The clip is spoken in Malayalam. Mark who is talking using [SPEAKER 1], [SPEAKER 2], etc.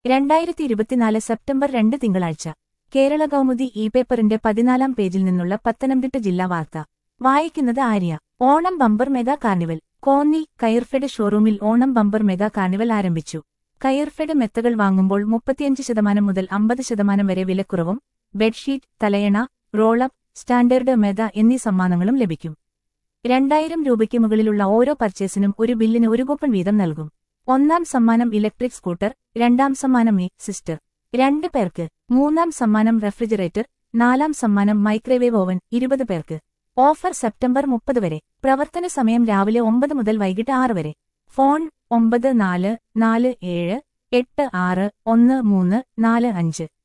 [SPEAKER 1] രണ്ടായിരത്തി ഇരുപത്തിനാല് സെപ്റ്റംബർ രണ്ട് തിങ്കളാഴ്ച കേരള കൗമുദി ഇ പേപ്പറിന്റെ പതിനാലാം പേജിൽ നിന്നുള്ള പത്തനംതിട്ട ജില്ലാ വാർത്ത വായിക്കുന്നത് Arya Onam bumper mega carnival Konni Coirfed ഷോറൂമിൽ ഓണം ബമ്പർ മെഗാ കാർണിവൽ ആരംഭിച്ചു കയർഫെഡ് മെത്തകൾ വാങ്ങുമ്പോൾ മുപ്പത്തിയഞ്ച് ശതമാനം മുതൽ അമ്പത് ശതമാനം വരെ വിലക്കുറവും ബെഡ്ഷീറ്റ് തലയണ റോളപ്പ് സ്റ്റാൻഡേർഡ് മെഗ എന്നീ സമ്മാനങ്ങളും ലഭിക്കും രണ്ടായിരം രൂപയ്ക്ക് മുകളിലുള്ള ഓരോ പർച്ചേസിനും ഒരു ബില്ലിന് ഒരു കൂപ്പൺ വീതം നൽകും ഒന്നാം സമ്മാനം ഇലക്ട്രിക് സ്കൂട്ടർ രണ്ടാം സമ്മാനം ഈ സിസ്റ്റർ രണ്ട് പേർക്ക് മൂന്നാം സമ്മാനം റെഫ്രിജറേറ്റർ നാലാം സമ്മാനം മൈക്രോവേവ് ഓവൻ ഇരുപത് പേർക്ക് ഓഫർ സെപ്റ്റംബർ മുപ്പത് വരെ പ്രവർത്തന സമയം രാവിലെ ഒമ്പത് മുതൽ വൈകിട്ട് ആറ് വരെ ഫോൺ ഒമ്പത് നാല് നാല് ഏഴ് എട്ട് ആറ് ഒന്ന് മൂന്ന് നാല് അഞ്ച്